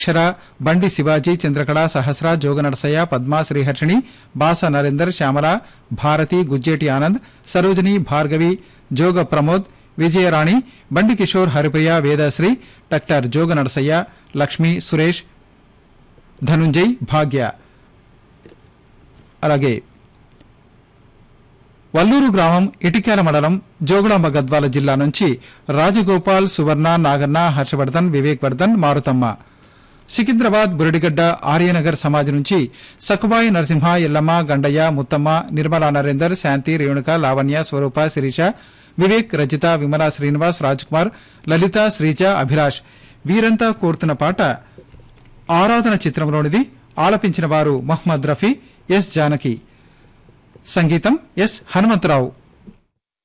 అక్షర బండి శివాజీ చంద్రకళ సహస్ర జోగనడసయ్య పద్మ శ్రీహర్షిణి బాస నరేందర్ శ్యామల భారతి గుజ్జేటి ఆనంద్ సరోజిని భార్గవి జోగ ప్రమోద్ విజయరాణి బండి కిషోర్ హరిప్రియ వేదశ్రీ డాక్టర్ జోగ నడసయ్య లక్ష్మి సురేష్ ధనుంజయ్ భాగ్య అలాగే వల్లూరు గ్రామం ఇటిక్యాల మండలం జోగులాంబ గద్వాల జిల్లా నుంచి రాజగోపాల్ సువర్ణ నాగన్న హర్షవర్ధన్ వివేక్ వర్ధన్ మారుతమ్మ సికింద్రాబాద్ బురడిగడ్డ ఆర్యనగర్ సమాజ్ నుంచి సకుబాయి నరసింహ ఎల్లమ్మ గండయ్య ముత్తమ్మ నిర్మలా నరేందర్ శాంతి రేణుక లావణ్య స్వరూప శిరీష వివేక్ రజిత విమల శ్రీనివాస్ రాజ్ కుమార్ లలిత శ్రీజ అభిలాష్ వీరంతా కోరుతున్న పాట ఆరాధన చిత్రంలోనిది ఆలపించిన వారు మహ్మద్ రఫీ ఎస్ జానకి సంగీతం ఎస్ హనుమంతరావు